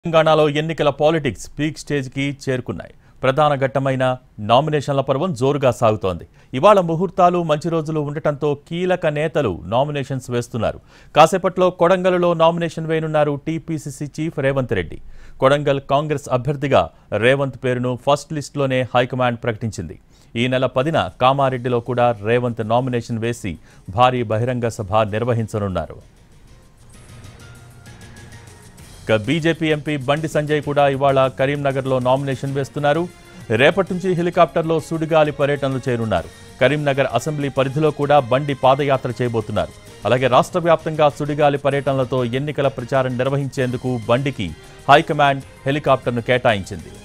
తెలంగాణలో ఎన్నికల politics peak స్టేజ్కి చేరుకున్నాయి ప్రధాన ఘట్టమైన నామినేషన్ల పర్వం జోరుగా సాగుతోంది ఇవాళ ముహూర్తాలు మంచి రోజులు ఉండటంతో కీలక నేతలు నామినేషన్స్ వేస్తున్నారు కాసేపట్లో కొడంగల్లో నామినేషన్ వేయనున్నారు టీపీసీసీ చీఫ్ రేవంత్ రెడ్డి కొడంగల్ కాంగ్రెస్ అభ్యర్థిగా రేవంత్ పేరును ఫస్ట్ లిస్టులోనే హైకమాండ్ ప్రకటించింది ఈ నెల పదిన కామారెడ్డిలో కూడా రేవంత్ నామినేషన్ వేసి భారీ బహిరంగ సభ నిర్వహించనున్నారు ఇక బీజేపీ ఎంపీ బండి సంజయ్ కూడా ఇవాళ కరీంనగర్లో నామినేషన్ వేస్తున్నారు రేపటి నుంచి హెలికాప్టర్లో సుడిగాలి పర్యటనలు చేరున్నారు కరీంనగర్ అసెంబ్లీ పరిధిలో కూడా బండి పాదయాత్ర చేయబోతున్నారు అలాగే రాష్ట్ర వ్యాప్తంగా సుడిగాలి పర్యటనలతో ఎన్నికల ప్రచారం నిర్వహించేందుకు బండికి హైకమాండ్ హెలికాప్టర్ను కేటాయించింది